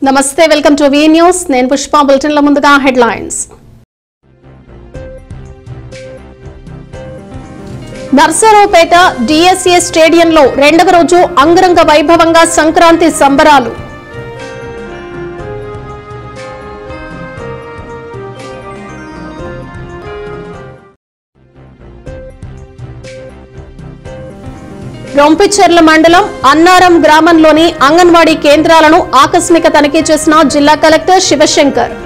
నమస్తే welcome to V news నేను పుష్ప బులెటిన్ల ముందుగా హెడ్లైన్స్ నర్సరావుపేట డిఎస్ఏ స్టేడియంలో రెండవ రోజు అంగరంగ వైభవంగా సంక్రాంతి సంబరాలు రొంపిచెర్ల మండలం అన్నారం గ్రామంలోని అంగన్వాడీ కేంద్రాలను ఆకస్మిక తనిఖీ చేసిన జిల్లా కలెక్టర్ శివశంకర్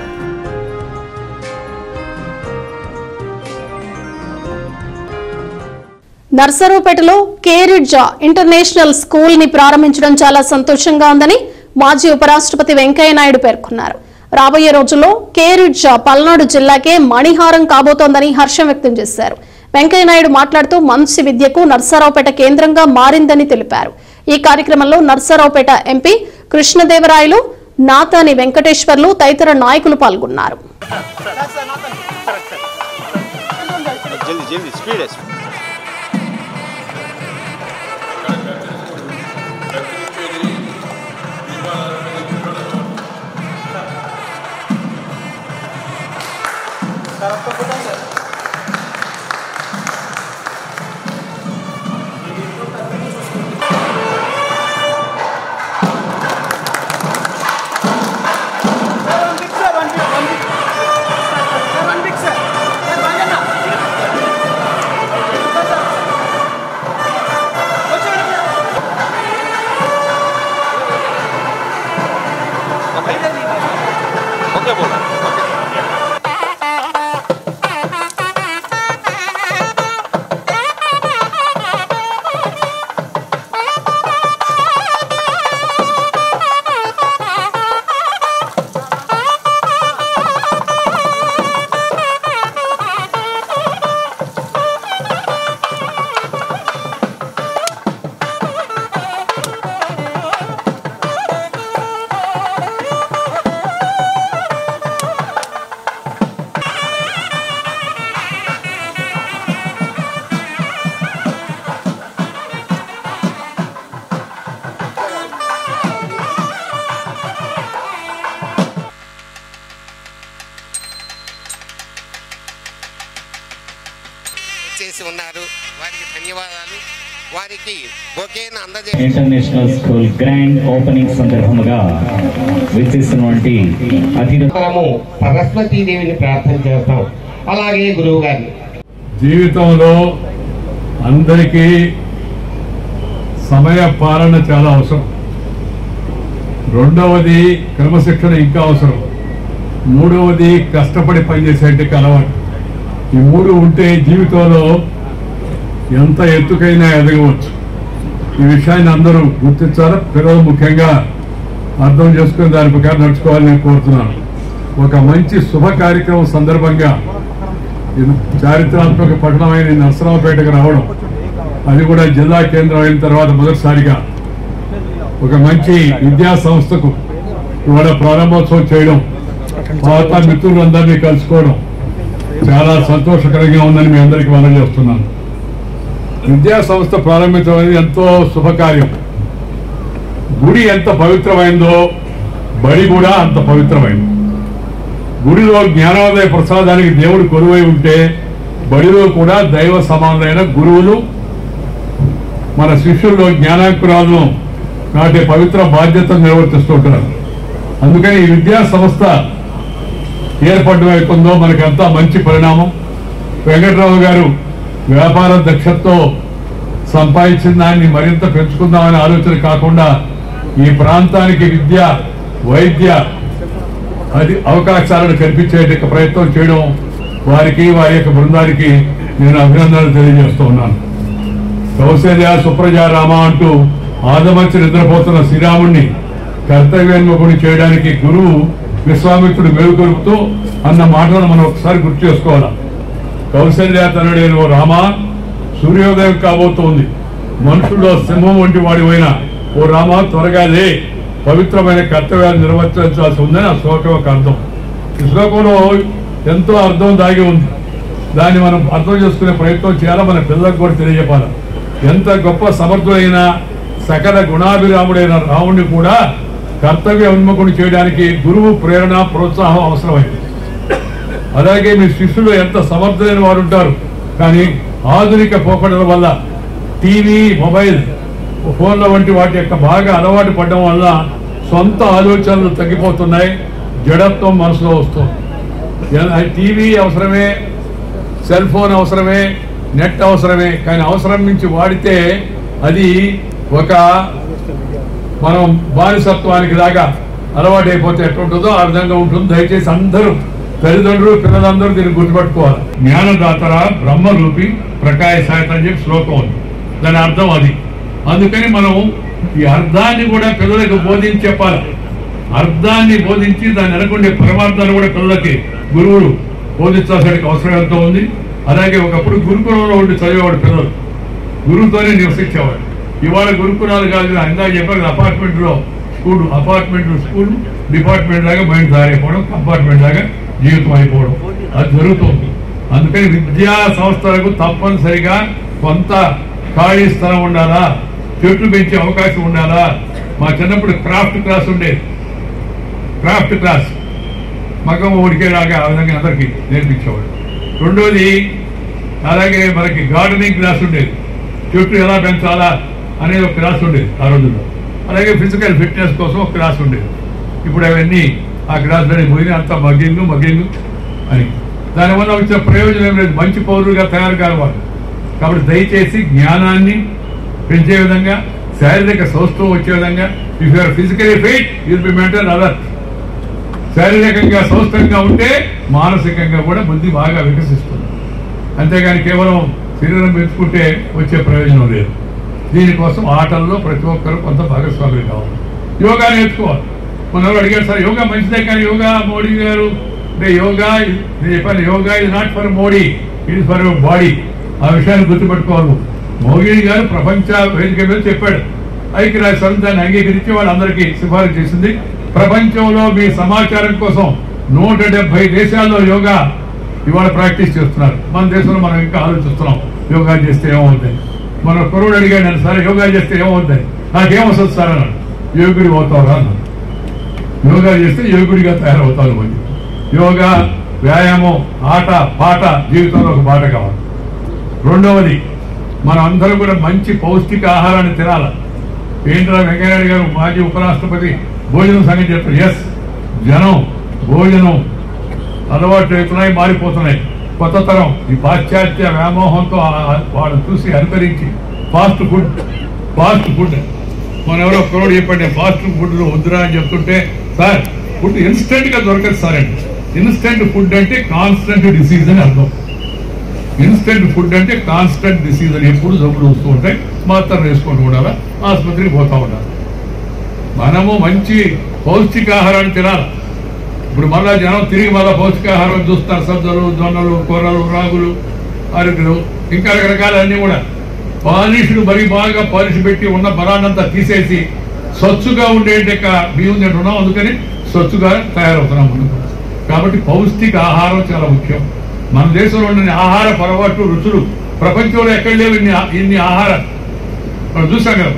నర్సరావుపేటలో కేరిడ్జా ఇంటర్నేషనల్ స్కూల్ ని ప్రారంభించడం చాలా సంతోషంగా ఉందని మాజీ ఉపరాష్ట్రపతి వెంకయ్యనాయుడు పేర్కొన్నారు రాబోయే రోజుల్లో కేరిడ్జా పల్నాడు జిల్లాకే మణిహారం కాబోతోందని హర్షం వ్యక్తం చేశారు వెంకయ్యనాయుడు మాట్లాడుతూ మంచి విద్యకు నర్సరావుపేట కేంద్రంగా మారిందని తెలిపారు ఈ కార్యక్రమంలో నర్సరావుపేట ఎంపీ కృష్ణదేవరాయలు నాతాని వెంకటేశ్వర్లు తదితర నాయకులు పాల్గొన్నారు जल्दी जल्दी स्पीड है ओके ओके बोला ओके చేసి ఉన్నారు వారికి ధన్యవాదాలు వారికి బొకేను అందజే ఇంటర్నేషనల్ స్కూల్ గ్రాండ్ ఓపెనింగ్ సందర్భంగా విచ్చేసినటువంటి అతిథి మనము సరస్వతీదేవిని ప్రార్థన చేస్తాం అలాగే గురువు గారిని జీవితంలో అందరికీ సమయ పాలన చాలా అవసరం రెండవది క్రమశిక్షణ ఇంకా అవసరం మూడవది కష్టపడి పనిచేసేటి అలవాటు ఈ మూడు ఉంటే జీవితంలో ఎంత ఎత్తుకైనా ఎదగవచ్చు ఈ విషయాన్ని అందరూ గుర్తించాలి పిల్లలు ముఖ్యంగా అర్థం చేసుకుని దాని ప్రకారం నడుచుకోవాలని నేను కోరుతున్నాను ఒక మంచి శుభ కార్యక్రమం సందర్భంగా ఇది చారిత్రాత్మక పట్టణమైన ఈ నరసరావుపేటకు రావడం అది కూడా జిల్లా కేంద్రం అయిన తర్వాత మొదటిసారిగా ఒక మంచి విద్యా సంస్థకు ఇవాళ ప్రారంభోత్సవం చేయడం పాత మిత్రులందరినీ కలుసుకోవడం చాలా సంతోషకరంగా ఉందని మీ అందరికీ మనం చేస్తున్నాను విద్యా సంస్థ ప్రారంభించడం అనేది ఎంతో శుభకార్యం గుడి ఎంత పవిత్రమైందో బడి కూడా అంత పవిత్రమైంది గుడిలో జ్ఞానోదయ ప్రసాదానికి దేవుడు కొలువై ఉంటే బడిలో కూడా దైవ సమానులైన గురువులు మన శిష్యుల్లో జ్ఞానాంకురాలను నాటే పవిత్ర బాధ్యతను నిర్వర్తిస్తుంటారు అందుకని ఈ విద్యా సంస్థ ఏర్పడడం అవుతుందో మనకంతా మంచి పరిణామం వెంకట్రావు గారు వ్యాపార దక్షతతో సంపాదించిన దాన్ని మరింత పెంచుకుందామనే ఆలోచన కాకుండా ఈ ప్రాంతానికి విద్య వైద్య అది అవకాశాలను కల్పించే ప్రయత్నం చేయడం వారికి వారి యొక్క బృందానికి నేను అభినందనలు తెలియజేస్తూ ఉన్నాను కౌశల్య సుప్రజ రామ అంటూ ఆదమర్చి నిద్రపోతున్న శ్రీరాముణ్ణి కర్తవ్యోన్ముఖుని చేయడానికి గురువు విశ్వామిత్రుడు మేలుకొలుపుతూ అన్న మాటలను మనం ఒకసారి గుర్తు చేసుకోవాలి కౌశల్య తనుడైన ఓ రామ సూర్యోదయం కాబోతోంది మనుషుల్లో సింహం వంటి వాడివైన ఓ రామ త్వరగా లే పవిత్రమైన కర్తవ్యాలు నిర్వర్తించాల్సి ఉందని ఆ శ్లోకం ఒక అర్థం ఈ శ్లోకంలో ఎంతో అర్థం దాగి ఉంది దాన్ని మనం అర్థం చేసుకునే ప్రయత్నం చేయాలి మన పిల్లలకు కూడా తెలియజెప్పాలి ఎంత గొప్ప సమర్థుడైన సకల గుణాభిరాముడైన రాముడిని కూడా కర్తవ్య ఉన్ముఖుడు చేయడానికి గురువు ప్రేరణ ప్రోత్సాహం అవసరమైంది అలాగే మీ శిష్యులు ఎంత సమర్థులైన వారు ఉంటారు కానీ ఆధునిక పోకడల వల్ల టీవీ మొబైల్ ఫోన్ల వంటి వాటి యొక్క బాగా అలవాటు పడడం వల్ల సొంత ఆలోచనలు తగ్గిపోతున్నాయి జడత్వం మనసులో వస్తుంది ఎ- టీవీ అవసరమే సెల్ ఫోన్ అవసరమే నెట్ అవసరమే కానీ అవసరం నుంచి వాడితే అది ఒక మనం బానిసత్వానికి లాగా అలవాటైపోతే ఎట్లుంటుందో ఆ విధంగా ఉంటుంది దయచేసి అందరూ తల్లిదండ్రులు పిల్లలందరూ దీన్ని గుర్తుపెట్టుకోవాలి జ్ఞానదాతర బ్రహ్మరూపి ప్రకాశాయత అని చెప్పి శ్లోకం ఉంది దాని అర్థం అది అందుకని మనం ఈ అర్థాన్ని కూడా పిల్లలకు బోధించి చెప్పాలి అర్థాన్ని బోధించి దాన్ని అనుకుండే పరమార్థాన్ని కూడా పిల్లలకి గురువులు బోధించాల్సిన అవసరం ఎంతో ఉంది అలాగే ఒకప్పుడు గురుకులంలో ఉండి చదివేవాడు పిల్లలు గురువుతోనే నివసించేవాడు ఇవాళ గురుకులాలు కాదు ఇందాక చెప్పారు అపార్ట్మెంట్ లో స్కూల్ అపార్ట్మెంట్ స్కూల్ డిపార్ట్మెంట్ లాగా మైండ్ తయారైపోవడం కంపార్ట్మెంట్ లాగా జీవితం అయిపోవడం అది జరుగుతుంది అందుకని విద్యా సంస్థలకు తప్పనిసరిగా కొంత ఖాళీ స్థలం ఉండాలా చెట్లు పెంచే అవకాశం ఉండాలా మా చిన్నప్పుడు క్రాఫ్ట్ క్లాస్ ఉండేది క్రాఫ్ట్ క్లాస్ మగం ఉడికేలాగా ఆ విధంగా అందరికి నేర్పించేవాడు రెండోది అలాగే మనకి గార్డెనింగ్ క్లాస్ ఉండేది చెట్టు ఎలా పెంచాలా అనేది ఒక క్లాస్ ఉండేది ఆ రోజుల్లో అలాగే ఫిజికల్ ఫిట్నెస్ కోసం ఒక క్లాస్ ఉండేది ఇప్పుడు అవన్నీ ఆ క్లాసులని పోయి అంతా మగ్గింగ్ మగ్గింగ్ అని దానివల్ల వచ్చే ప్రయోజనం ఏం లేదు మంచి పౌరులుగా తయారు కావాలి కాబట్టి దయచేసి జ్ఞానాన్ని పెంచే విధంగా శారీరక సౌష్ఠవం వచ్చే విధంగా if you're physically fit you'll be mental alert శారీరకంగా సౌస్థంగా ఉంటే మానసికంగా కూడా బుద్ధి బాగా వికసిస్తుంది అంతేగాని కేవలం శరీరం పెంచుకుంటే వచ్చే ప్రయోజనం లేదు దీనికోసం ఆటల్లో ప్రతి ఒక్కరు కొంత భాగస్వాములు కావాలి యోగా నేర్చుకోవాలి మన ఎవరు అడిగారు సార్ యోగా మంచిదే కానీ యోగా మోడీ గారు అంటే యోగా నేను చెప్పాను యోగా ఇది నాట్ ఫర్ మోడీ ఇది ఫర్ బాడీ ఆ విషయాన్ని గుర్తుపెట్టుకోవాలి మోడీ గారు ప్రపంచ వేదిక మీద చెప్పాడు ఐక్యరాజ్య సమితి దాన్ని అంగీకరించి వాళ్ళందరికీ సిఫారసు చేసింది ప్రపంచంలో మీ సమాచారం కోసం నూట డెబ్బై దేశాల్లో యోగా ఇవాళ ప్రాక్టీస్ చేస్తున్నారు మన దేశంలో మనం ఇంకా ఆలోచిస్తున్నాం యోగా చేస్తే ఏమవుతుంది మన కురుడు అడిగాడు నన్ను సరే యోగా చేస్తే ఏమవుతుంది నాకేమొస్తుంది సార్ అన్నాడు యోగుడి అవుతారా అన్నాడు యోగా చేస్తే యోగుడిగా తయారవుతారు మంది యోగా వ్యాయామం ఆట పాట జీవితంలో ఒక బాట కావాలి రెండవది మనం అందరం కూడా మంచి పౌష్టిక ఆహారాన్ని తినాలి ఏంట్రా వెంకయ్యనాయుడు గారు మాజీ ఉపరాష్ట్రపతి భోజనం సంగతి చెప్తారు ఎస్ జనం భోజనం అలవాట్లు అవుతున్నాయి మారిపోతున్నాయి కొత్త తరం ఈ పాశ్చాత్య వ్యామోహంతో ఆ- ఆ- వాళ్ళని చూసి అనుకరించి ఫాస్ట్ ఫుడ్ ఫాస్ట్ ఫుడ్ మన ఎవరో కురవాడు చెప్పండి ఫాస్ట్ ఫుడ్ వద్దురా అని చెప్తుంటే సార్ ఫుడ్ ఇన్స్టెంట్ గా దొరకదు సార్ అండి ఇన్స్టెంట్ ఫుడ్ అంటే కాన్స్టెంట్ డిసీజ్ అని అర్థం ఇన్స్టెంట్ ఫుడ్ అంటే కాన్స్టెంట్ డిసీజ్ అని ఎప్పుడు జబ్బులు వస్తూ ఉంటాయి మాత్రం వేసుకుంటూ ఉండాలి ఆసుపత్రికి పోతా ఉండాలి మనము మంచి పౌష్టికాహారాన్ని తినాలి ఇప్పుడు మళ్ళా జనం తిరిగి మళ్ళా పౌష్టికాహారం చూస్తారు సజ్జలు జొన్నలు కూరలు రాగులు అరకులు ఇంకా రకరకాల అన్ని కూడా పాలిష్లు మరి బాగా పాలిష్ పెట్టి ఉన్న బలాన్నంతా తీసేసి స్వచ్ఛగా ఉండే బియ్యం తింటున్నాం అందుకని స్వచ్ఛగా తయారవుతున్నాం మనం కాబట్టి పౌష్టిక ఆహారం చాలా ముఖ్యం మన దేశంలో ఉన్న ఆహార పొరపాట్లు రుచులు ప్రపంచంలో ఎక్కడ లేవు ఇన్ని ఆ- ఇన్ని ఆహార మనం చూసాం కదా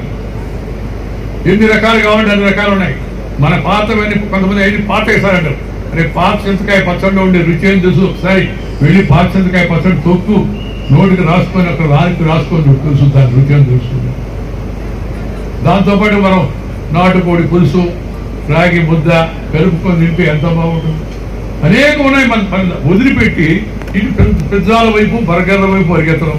ఎన్ని రకాలు కావాలంటే అన్ని రకాలు ఉన్నాయి మన పాతవన్నీ కొంతమంది అయితే పాత వేసారంటారు అరే పాత చింతకాయ పచ్చడిలో ఉండే రుచి ఏం తెలుసు ఒకసారి వెళ్ళి పాత చింతకాయ పచ్చడి తొక్కు నోటికి రాసుకొని ఒక రానికి రాసుకొని చూడు తెలుసు దాని రుచి అని తెలుస్తుంది దాంతోపాటు మనం నాటుకోడి పులుసు రాగి ముద్ద కలుపుకొని తింటే ఎంత బాగుంటుంది అనేక ఉన్నాయి మన మన వదిలిపెట్టి ఇటు పిజ్- పిజ్జాల వైపు బర్గర్ల వైపు పరిగెత్తడం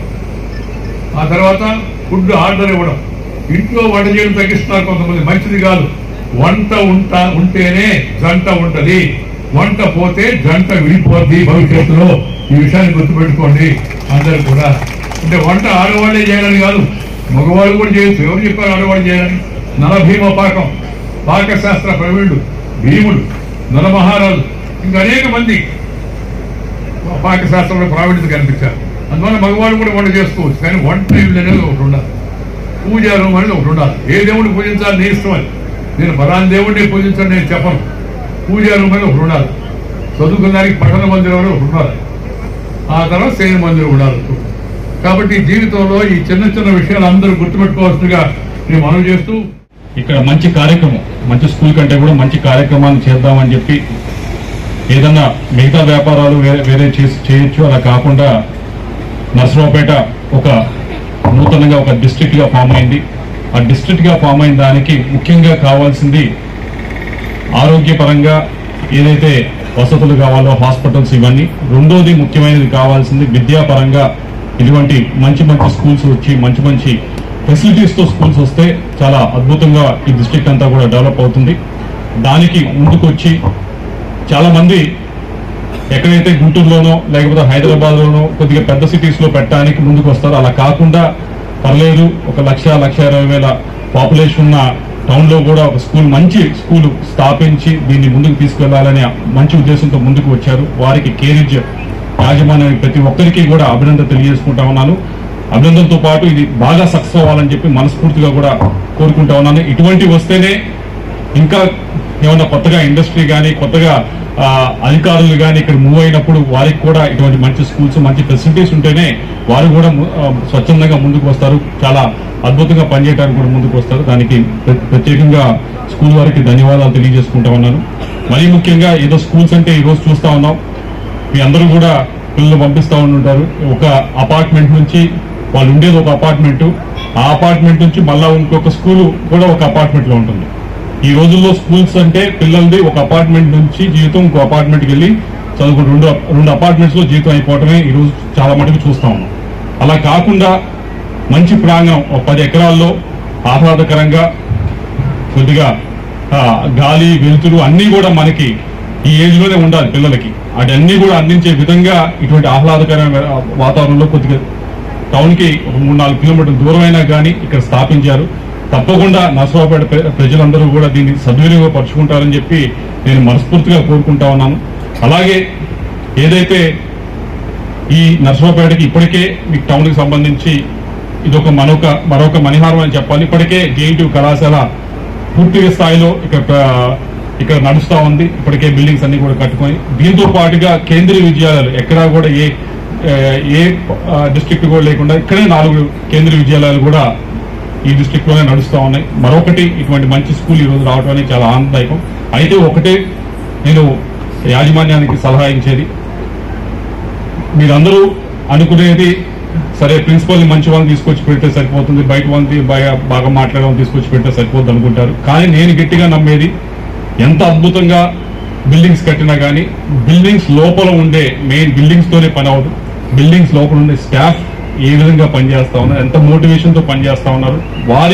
ఆ తర్వాత ఫుడ్ ఆర్డర్ ఇవ్వడం ఇంట్లో వంట చేయడం తగ్గిస్తున్నారు కొంతమంది మంచిది కాదు వంట ఉంట ఉంటేనే జంట ఉంటది వంట పోతే జంట విడిపోద్ది భవిష్యత్తులో ఈ విషయాన్ని గుర్తుపెట్టుకోండి అందరు కూడా అంటే వంట ఆడవాళ్ళే చేయాలని కాదు మగవాళ్ళు కూడా చేయొచ్చు ఎవరు చెప్పారు ఆడవాళ్ళు చేయాలని నలభీమ పాకం పాకశాస్త్ర ప్రవీణుడు భీముడు నలమహారాజు ఇంకా అనేక మంది పాకశాస్త్రంలో ప్రావీణ్యత కనిపించారు అందువల్ల మగవాడు కూడా వంట చేసుకోవచ్చు కానీ వంట ఇల్లు అనేది ఒకటి ఉండాలి పూజ రూమ్ అనేది ఒకటి ఉండాలి ఏ దేవుడిని పూజించాలి నీ ఇష్టం అది నేను బలాన్ని దేవుడిని పూజించండి నేను చెప్పను పూజ రూమ్ అనేది ఒకటి ఉండాలి చదువుకున్నానికి పఠన మందిరం అనేది ఒకటి ఉండాలి ఆ తర్వాత శయన మందిరం ఉండాలి కాబట్టి జీవితంలో ఈ చిన్న చిన్న విషయాలు అందరూ గుర్తుపెట్టుకోవాల్సిందిగా నేను మనం చేస్తూ ఇక్కడ మంచి కార్యక్రమం మంచి స్కూల్ కంటే కూడా మంచి కార్యక్రమాన్ని చేద్దామని చెప్పి ఏదన్నా మిగతా వ్యాపారాలు వేరే వేరే చేసి చేయొచ్చు అలా కాకుండా నర్సరావుపేట ఒక నూతనంగా ఒక డిస్ట్రిక్ట్ గా ఫామ్ అయింది ఆ డిస్ట్రిక్ట్ గా ఫామ్ అయిన దానికి ముఖ్యంగా కావాల్సింది ఆరోగ్యపరంగా ఏదైతే వసతులు కావాలో హాస్పిటల్స్ ఇవన్నీ రెండోది ముఖ్యమైనది కావాల్సింది విద్యాపరంగా ఇటువంటి మంచి మంచి స్కూల్స్ వచ్చి మంచి మంచి ఫెసిలిటీస్ తో స్కూల్స్ వస్తే చాలా అద్భుతంగా ఈ డిస్ట్రిక్ట్ అంతా కూడా డెవలప్ అవుతుంది దానికి ముందుకొచ్చి చాలా మంది ఎక్కడైతే గుంటూరులోనో లేకపోతే హైదరాబాద్ లోనో కొద్దిగా పెద్ద సిటీస్ లో పెట్టడానికి ముందుకు వస్తారు అలా కాకుండా పర్లేదు ఒక లక్ష లక్ష ఇరవై వేల పాపులేషన్ ఉన్న టౌన్ లో కూడా ఒక స్కూల్ మంచి స్కూల్ స్థాపించి దీన్ని ముందుకు తీసుకెళ్లాలనే మంచి ఉద్దేశంతో ముందుకు వచ్చారు వారికి కేరిజ్ యాజమాన్యానికి ప్రతి ఒక్కరికి కూడా అభినందన తెలియజేసుకుంటా ఉన్నాను అభినందనతో పాటు ఇది బాగా సక్సెస్ అవ్వాలని చెప్పి మనస్ఫూర్తిగా కూడా కోరుకుంటా ఉన్నాను ఇటువంటి వస్తేనే ఇంకా ఏమన్నా కొత్తగా ఇండస్ట్రీ కానీ కొత్తగా ఆ, అధికారులు కానీ ఇక్కడ మూవ్ అయినప్పుడు వారికి కూడా ఇటువంటి మంచి స్కూల్స్ మంచి ఫెసిలిటీస్ ఉంటేనే వారు కూడా ము- ఆ, స్వచ్ఛందంగా ముందుకు వస్తారు చాలా అద్భుతంగా పనిచేయడానికి కూడా ముందుకు వస్తారు దానికి ప్ర- ప్రత్యేకంగా స్కూల్ వారికి ధన్యవాదాలు తెలియజేసుకుంటా ఉన్నాను మరీ ముఖ్యంగా ఏదో స్కూల్స్ అంటే ఈ రోజు చూస్తా ఉన్నాం మీ అందరూ కూడా పిల్లలు పంపిస్తా ఉంటారు ఒక అపార్ట్మెంట్ నుంచి వాళ్ళు ఉండేది ఒక అపార్ట్మెంట్ ఆ అపార్ట్మెంట్ నుంచి మళ్ళా ఇంకొక స్కూల్ కూడా ఒక అపార్ట్మెంట్ లో ఉంటుంది ఈ రోజుల్లో స్కూల్స్ అంటే పిల్లలది ఒక అపార్ట్మెంట్ నుంచి జీవితం ఇంకో అపార్ట్మెంట్కి వెళ్ళి చదువుకుని రెండు రెండు అపార్ట్మెంట్స్ లో జీవితం అయిపోవటమే ఈ రోజు చాలా మటుకు చూస్తా ఉన్నాం అలా కాకుండా మంచి ప్రాంగణం ఒక పది ఎకరాల్లో ఆహ్లాదకరంగా కొద్దిగా ఆ, గాలి వెలుతురు అన్నీ కూడా మనకి ఈ ఏజ్ లోనే ఉండాలి పిల్లలకి అటన్నీ కూడా అందించే విధంగా ఇటువంటి ఆహ్లాదకరమైన వాతావరణంలో కొద్దిగా టౌన్ కి ఒక మూడు నాలుగు కిలోమీటర్ల దూరం అయినా కానీ ఇక్కడ స్థాపించారు తప్పకుండా నర్సరావుపేట ప్ర- ప్రజలందరూ కూడా దీన్ని సద్వినియోగపరుచుకుంటారని చెప్పి నేను మనస్ఫూర్తిగా కోరుకుంటా ఉన్నాను అలాగే ఏదైతే ఈ నర్సరావుపేటకి ఇప్పటికే మీకు టౌన్ కి సంబంధించి ఇదొక మరొక మరొక మణిహారం అని చెప్పాలి ఇప్పటికే జేఎన్టీ కళాశాల పూర్తిగా స్థాయిలో ఇక్కడ ప్ర- ఇక్కడ నడుస్తా ఉంది ఇప్పటికే బిల్డింగ్స్ అన్ని కూడా కట్టుకొని దీంతో పాటుగా కేంద్రీయ విద్యాలయాలు ఎక్కడా కూడా ఏ ఏ, ఏ డిస్ట్రిక్ట్ కూడా లేకుండా ఇక్కడే నాలుగు కేంద్రీయ విద్యాలయాలు కూడా ఈ డిస్ట్రిక్ట్ లోనే నడుస్తా ఉన్నాయి మరొకటి ఇటువంటి మంచి స్కూల్ ఈ రోజు రావడం అనేది చాలా ఆనందదాయకం అయితే ఒకటే నేను యాజమాన్యానికి సలహా ఇచ్చేది మీరందరూ అనుకునేది సరే ప్రిన్సిపల్ మంచి వాళ్ళని తీసుకొచ్చి పెడితే సరిపోతుంది బయట వాళ్ళని బాగా బాగా మాట్లాడడం తీసుకొచ్చి పెడితే సరిపోతుంది అనుకుంటారు కానీ నేను గట్టిగా నమ్మేది ఎంత అద్భుతంగా బిల్డింగ్స్ కట్టినా కానీ బిల్డింగ్స్ లోపల ఉండే మెయిన్ బిల్డింగ్స్ తోనే పని అవ్వదు బిల్డింగ్స్ లోపల ఉండే స్టాఫ్ ఏ విధంగా పనిచేస్తా ఉన్నారు ఎంత మోటివేషన్ తో పనిచేస్తా ఉన్నారు వారి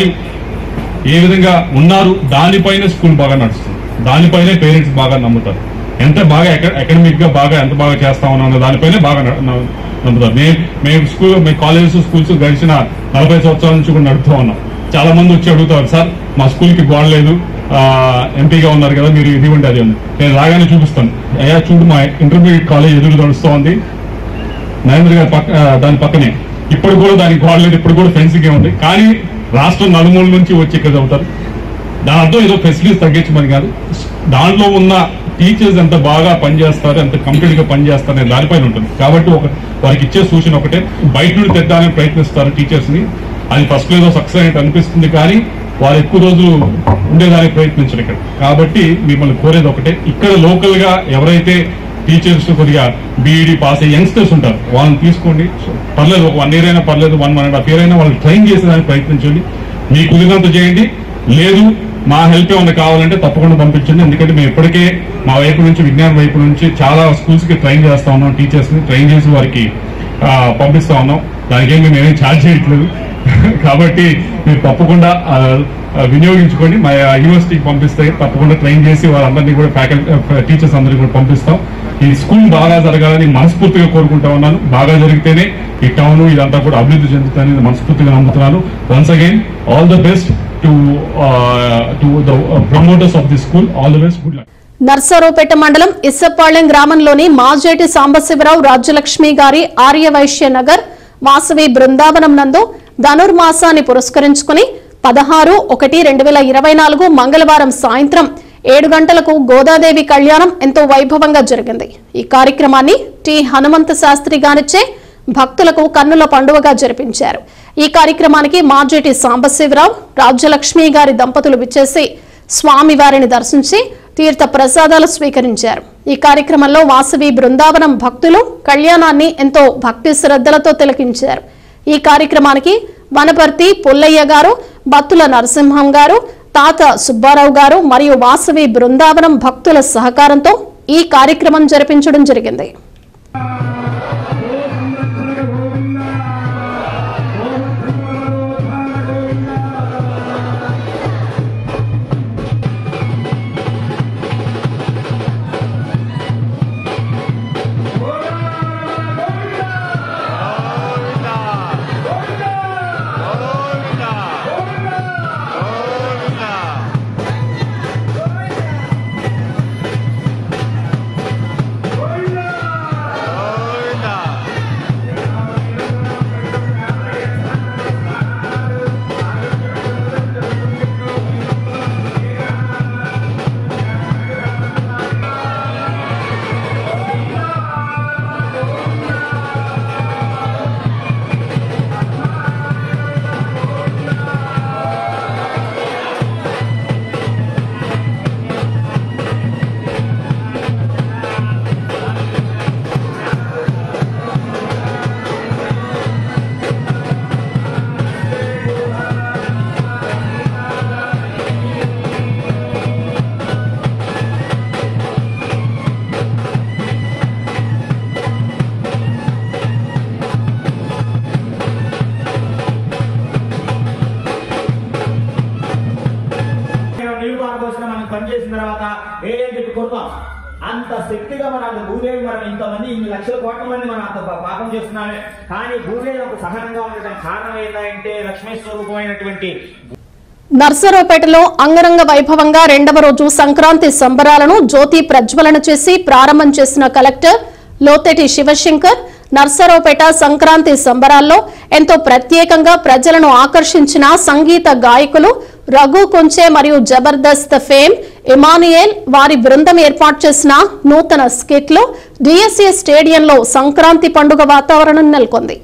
ఏ విధంగా ఉన్నారు దానిపైన స్కూల్ బాగా నడుస్తుంది దానిపైనే పేరెంట్స్ బాగా నమ్ముతారు ఎంత బాగా అకాడమిక్ గా బాగా ఎంత బాగా చేస్తా ఉన్నాం అన్న దానిపైనే బాగా న- న- నమ్ముతారు మేము మేము స్కూల్ మేము కాలేజెస్ స్కూల్స్ గడిచిన నలభై సంవత్సరాల నుంచి కూడా నడుపుతూ ఉన్నాం చాలా మంది వచ్చి అడుగుతారు సార్ మా స్కూల్ కి గోడ లేదు ఆ, ఎంపీగా ఉన్నారు కదా మీరు ఇది ఉంటే అది ఉంది నేను రాగానే చూపిస్తాను అయ్యా చూడు మా ఇంటర్మీడియట్ కాలేజ్ ఎదురు నడుస్తూ ఉంది నరేంద్ర గారి పక్క ఆ, దాని పక్కనే ఇప్పుడు కూడా దానికి గోడ లేదు ఇప్పుడు కూడా ఫెన్సింగ్ ఉంది కానీ రాష్ట్రం నలుమూల నుంచి వచ్చి ఇక్కడ చదువుతారు దాని అర్థం ఏదో ఫెసిలిటీస్ తగ్గించమని కాదు దాంట్లో ఉన్న టీచర్స్ ఎంత బాగా పనిచేస్తారు ఎంత కంప్లీట్ గా పనిచేస్తారు అనే దానిపైన ఉంటుంది కాబట్టి ఒక వారికి ఇచ్చే సూచన ఒకటే బయట నుండి తెద్దామని ప్రయత్నిస్తారు టీచర్స్ ని అది ఫస్ట్ ఏదో సక్సెస్ అయినట్టు అనిపిస్తుంది కానీ వారు ఎక్కువ రోజులు ఉండేదానికి ప్రయత్నించరు ఇక్కడ కాబట్టి మిమ్మల్ని కోరేది ఒకటే ఇక్కడ లోకల్ గా ఎవరైతే టీచర్స్ కొద్దిగా బీఈడి పాస్ అయ్యే యంగ్స్టర్స్ ఉంటారు వాళ్ళని తీసుకోండి పర్లేదు ఒక వన్ ఇయర్ అయినా పర్లేదు one one and half year అయినా వాళ్ళు ట్రైన్ చేసేదానికి ప్రయత్నించండి మీ కుదిరినంత చేయండి లేదు మా హెల్ప్ ఏమైనా కావాలంటే తప్పకుండా పంపించండి ఎందుకంటే మేము ఇప్పటికే మా వైపు నుంచి విజ్ఞాన వైపు నుంచి చాలా స్కూల్స్ కి ట్రైన్ చేస్తా ఉన్నాం టీచర్స్ ని ట్రైన్ చేసి వారికి ఆ, పంపిస్తా ఉన్నాం దానికి ఏం మేము ఏమీ ఛార్జ్ చేయట్లేదు కాబట్టి మీరు తప్పకుండా ఆ, ఆ, వినియోగించుకోండి మా యూనివర్సిటీకి పంపిస్తే తప్పకుండా ట్రైన్ చేసి వాళ్ళందరినీ కూడా ఫ్యాకల్టీ టీచర్స్ అందరినీ కూడా పంపిస్తాం ఈ స్కూల్ బాగా జరగాలని మనస్ఫూర్తిగా కోరుకుంటా ఉన్నాను బాగా జరిగితేనే ఈ టౌన్ ఇదంతా కూడా అభివృద్ధి చెందుతుందని మనస్ఫూర్తిగా నమ్ముతున్నాను once again all the best to to the promoters of the school all the best good luck Narasaraopet మండలం ఇස්සపాళ్లెం గ్రామంలోని మాజేటి సాంబశివరావు రాజ్యలక్ష్మి గారి ఆర్యవైశ్య నగర్ వాసవి బృందావనం నందు ధనుర్మాసాన్ని పురస్కరించుకుని పదహారు ఒకటి రెండు వేల ఇరవై నాలుగు మంగళవారం సాయంత్రం ఏడు గంటలకు గోదాదేవి కళ్యాణం ఎంతో వైభవంగా జరిగింది ఈ కార్యక్రమాన్ని టి హనుమంత శాస్త్రి గారిచే భక్తులకు కన్నుల పండుగగా జరిపించారు ఈ కార్యక్రమానికి మాజేటి సాంబశివరావు రాజ్యలక్ష్మి గారి దంపతులు విచ్చేసి స్వామివారిని దర్శించి తీర్థ ప్రసాదాలు స్వీకరించారు ఈ కార్యక్రమంలో వాసవి బృందావనం భక్తులు కళ్యాణాన్ని ఎంతో భక్తి శ్రద్ధలతో తిలకించారు ఈ కార్యక్రమానికి వనపర్తి పుల్లయ్య గారు బత్తుల నరసింహం గారు తాత సుబ్బారావు గారు మరియు వాసవి బృందావనం భక్తుల సహకారంతో ఈ కార్యక్రమం జరిపించడం జరిగింది మేము నీళ్లు పారబోసిన మనం పని చేసిన తర్వాత ఏం చెప్పి కొడతాం అంత శక్తిగా మన అంత భూదేవి మనం ఇంతమంది ఇన్ని లక్షల కోట్ల మంది మనం అంత పా- పాపం చేస్తున్నామే కానీ భూదేవి ఒక సహనంగా ఉండడానికి కారణం ఏంటంటే లక్ష్మీ స్వరూపమైనటువంటి నర్సరావుపేటలో అంగరంగ వైభవంగా రెండవ రోజు సంక్రాంతి సంబరాలను జ్యోతి ప్రజ్వలన చేసి ప్రారంభం చేసిన కలెక్టర్ లోతెటి శివశంకర్ నర్సరావుపేట సంక్రాంతి సంబరాల్లో ఎంతో ప్రత్యేకంగా ప్రజలను ఆకర్షించిన సంగీత గాయకులు రఘు కొంచె మరియు జబర్దస్త్ ఫేమ్ ఇమానియేల్ వారి బృందం ఏర్పాటు చేసిన నూతన స్కిట్లు డిఎస్ఏ స్టేడియంలో సంక్రాంతి పండుగ వాతావరణం నెలకొంది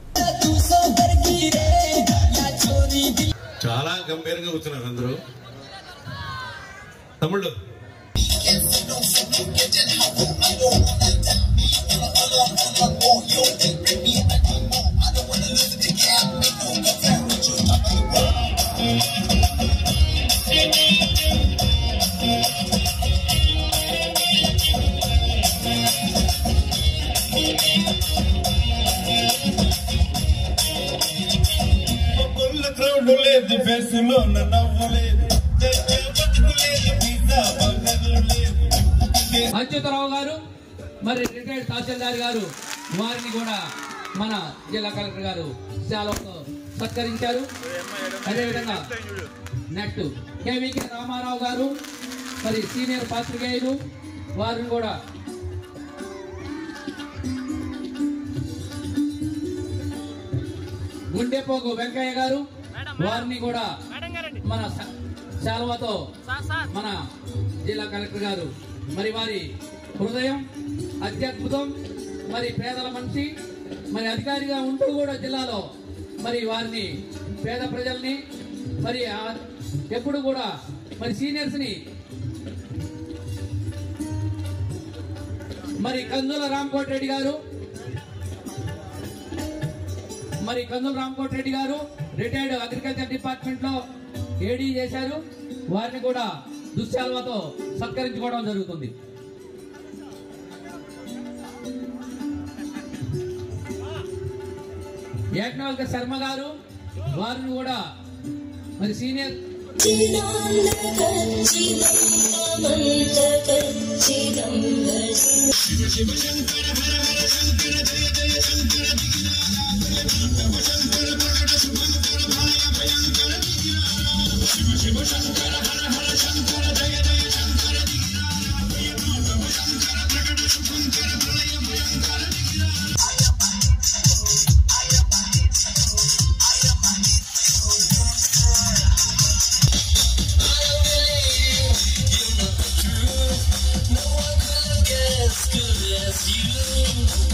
చాలా గంభీరంగా కూర్చున్నారు అందరూ తమ్ముళ్ళు కొల్ల క్రౌడ్ లేదు ఫేసులో నవ్వు లేదు పిజ్జా బర్గర్ లేదు అచ్యుతరావు గారు మరి రిటైర్డ్ తహసీల్దార్ గారు వారిని కూడా మన జిల్లా కలెక్టర్ గారు శాలతో సత్కరించారు అదేవిధంగా నెట్ కేవీకే రామారావు గారు మరి సీనియర్ పాత్రికేయులు వారిని కూడా గుండెపోగు వెంకయ్య గారు వారిని కూడా మన శ- శాలువతో మన జిల్లా కలెక్టర్ గారు మరి వారి హృదయం అత్యద్భుతం మరి పేదల మనిషి మరి అధికారిగా ఉంటూ కూడా జిల్లాలో మరి వారిని పేద ప్రజల్ని మరి ఆ- ఎప్పుడు కూడా మరి సీనియర్స్ ని మరి కందుల రామకోటి రెడ్డి గారు మరి కందుల రామకోటి రెడ్డి గారు రిటైర్డ్ అగ్రికల్చర్ డిపార్ట్మెంట్ లో ఏడీ చేశారు వారిని కూడా దుశ్శాల్వతో సత్కరించుకోవడం జరుగుతుంది ఏకనాల్క శర్మ గారు వారిని కూడా మరి senior No one could look as good as you.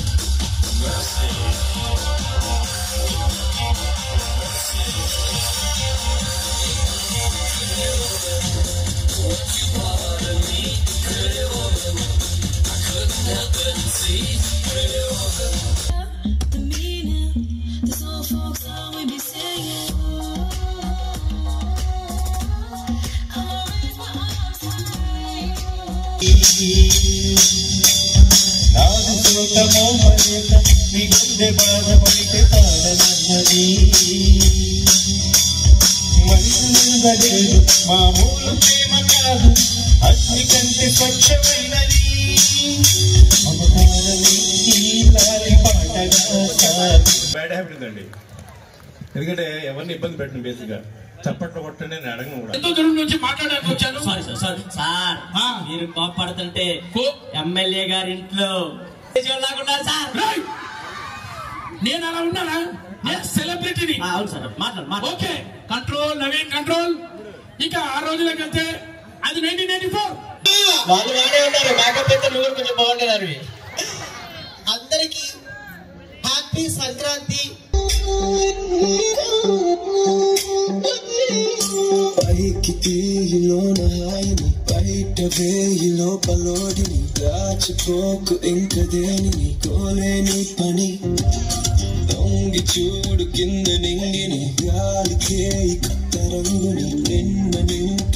నాది సొంతమో మరేత నీ గుండె బాధ బయట తాడనన్నది మనుషులుందలేదు మామూలు ప్రేమ కాదు అగ్ని కంటే స్వచ్ఛమైనది అవతారమే ఈ లాలి పాటగా సాగి బ్యాడ్ హ్యాబిట్ అండి ఎందుకంటే ఎవరిని ఇబ్బంది పెట్టండి బేసిక్ గా చప్పట్లు కొట్టండి నేను అడగను కూడా ఎంతో దూరం నుంచి మాట్లాడడానికి వచ్చాను సారీ సార్ సారీ సార్ మీరు కోపడుతుంటే ఎమ్మెల్యే గారి ఇంట్లో లాగున్నారు సార్ నేను అలా ఉన్నానా నేను సెలబ్రిటీని అవును సార్ మాట్లాడు ఓకే కంట్రోల్ నవీన్ కంట్రోల్ ఇక ఆ రోజులకు వెళ్తే అది నైన్టీన్ నైన్టీ ఫోర్ వాళ్ళు బాగానే ఉన్నారు కాకపోతే నువ్వు కూడా కొంచెం బాగుంటున్నారు అందరికి హ్యాపీ సంక్రాంతి పైకి తీయిలోన హాయిని బయట వేయిలో పలోడిని దాచిపోకు ఇంక దేనిని కోలేని పని దొంగి చూడు కింద నింగిని గాలికే ఈ కొత్త రంగుని నిన్న నింక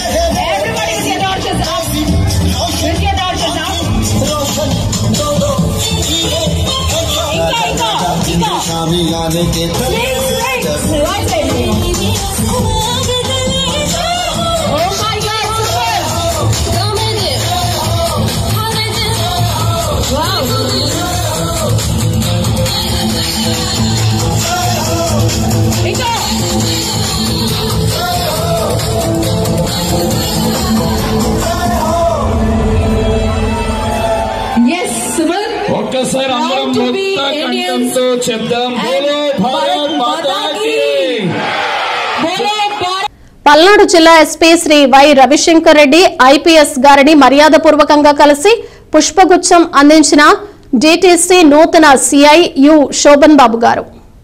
ఒక్కసారి అందరం మొత్త కంఠంతో చెప్దాం బోలో భారత్ మాతాకి పల్నాడు జిల్లా SP Shri Y Ravishankar Reddy IPS గారిని మర్యాదపూర్వకంగా కలిసి పుష్పగుచ్చం అందించిన డిటిసి నూతన సిఐ యు శోభన్ బాబు గారు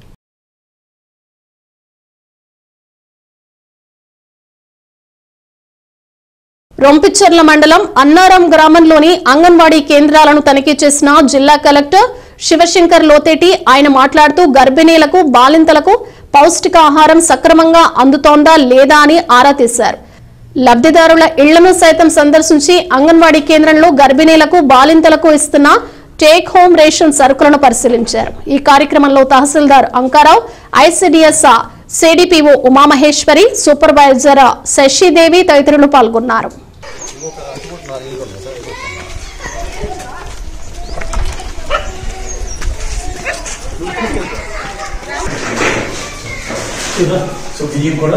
రొంపిచెర్ల మండలం అన్నారం గ్రామంలోని అంగన్వాడీ కేంద్రాలను తనిఖీ చేసిన జిల్లా కలెక్టర్ శివశంకర్ లోతేటి ఆయన మాట్లాడుతూ గర్భిణీలకు బాలింతలకు పౌష్టికాహారం సక్రమంగా అందుతోందా లేదా అని ఆరా తీశారు లబ్ధిదారుల ఇళ్లను సైతం సందర్శించి అంగన్వాడీ కేంద్రంలో గర్భిణీలకు బాలింతలకు ఇస్తున్న టేక్ హోమ్ రేషన్ సరుకులను పరిశీలించారు ఈ కార్యక్రమంలో తహసీల్దార్ Ankarao ICDS CDPO Umamaheswari supervisor Sasidevi తదితరులు పాల్గొన్నారు సో బియ్యం కూడా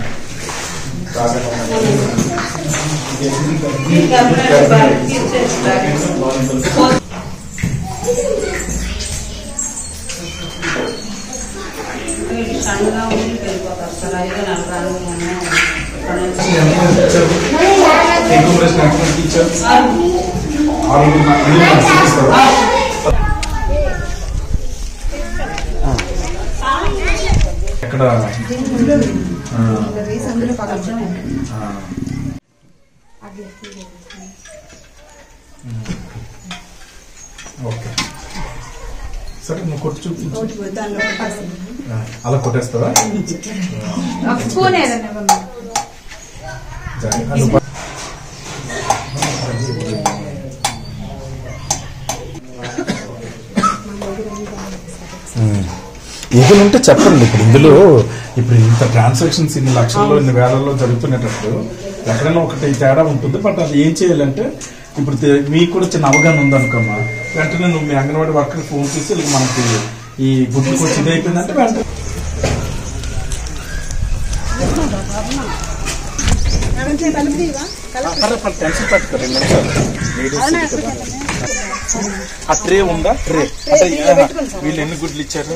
ఎక్కడ ఆ, ఆ. ఓకే సరే నువ్వు కొట్టి చూపించు ఆ, అలా కొట్టేస్తావా సరే, నువ్వు ప- ఏదైనా ఉంటే చెప్పండి ఇప్పుడు ఇందులో ఇప్పుడు ఇంత ట్రాన్సాక్షన్స్ ఇన్ని లక్షల్లో ఇన్ని వేలలో జరుగుతున్నప్పుడు ఎక్కడైనా ఒకటి తేడా ఉంటుంది బట్ అది ఏం చేయాలంటే ఇప్పుడు తె- మీకు కూడా చిన్న అవగాహన ఉందనుకోమ్మా వెంటనే నువ్వు మీ అంగన్వాడీ వర్కర్ ఫోన్ చేసి వీళ్ళకి మనకి ఈ గుడ్లు కొంచెం ఇది అయిపోయిందంటే వెంటనే టెన్షన్ పెట్టుకో రెండు నిమిషాలు Ladies కదా. ఆ ట్రే ఉందా ట్రే అంటే ఆహా, వీళ్ళు ఎన్ని గుడ్లు ఇచ్చారు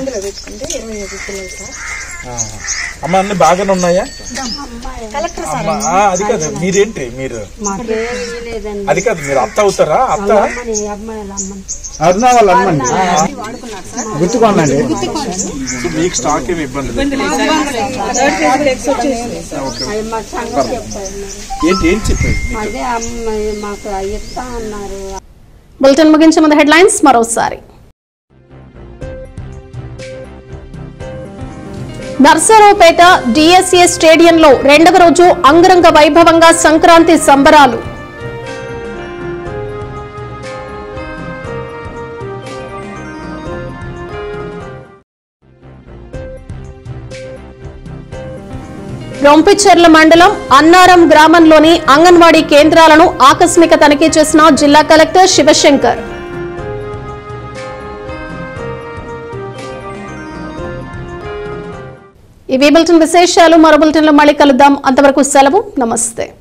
ఆ. అమ్మ అన్ని బాగానే ఉన్నాయా అమ్మ, ఆ, అది కాదు మీరేంటి మీరు అది కాదు మీరు అత్త అవుతారా అత్త అరుణ వాళ్ళ అమ్మండి గుర్తుకోండి మీకు స్టాక్ ఏమి ఇబ్బంది లేదు ఓకే. ఏంటి ఏం చెప్పేది అదే అమ్మాయి మాకు ఇస్తా అన్నారు బులెటిన్ ముగించే ముందు హెడ్లైన్స్ మరోసారి నర్సరావుపేట డిఎస్ఏ స్టేడియంలో రెండవ రోజు అంగరంగ వైభవంగా సంక్రాంతి సంబరాలు రొంపిచెర్ల మండలం అన్నారం గ్రామంలోని అంగన్వాడీ కేంద్రాలను ఆకస్మిక తనిఖీ చేసిన జిల్లా కలెక్టర్ శివశంకర్ ఇవి బులెటిన్ విశేషాలు మరో బులెటిన్లో మళ్ళీ కలుద్దాం అంతవరకు సెలవు నమస్తే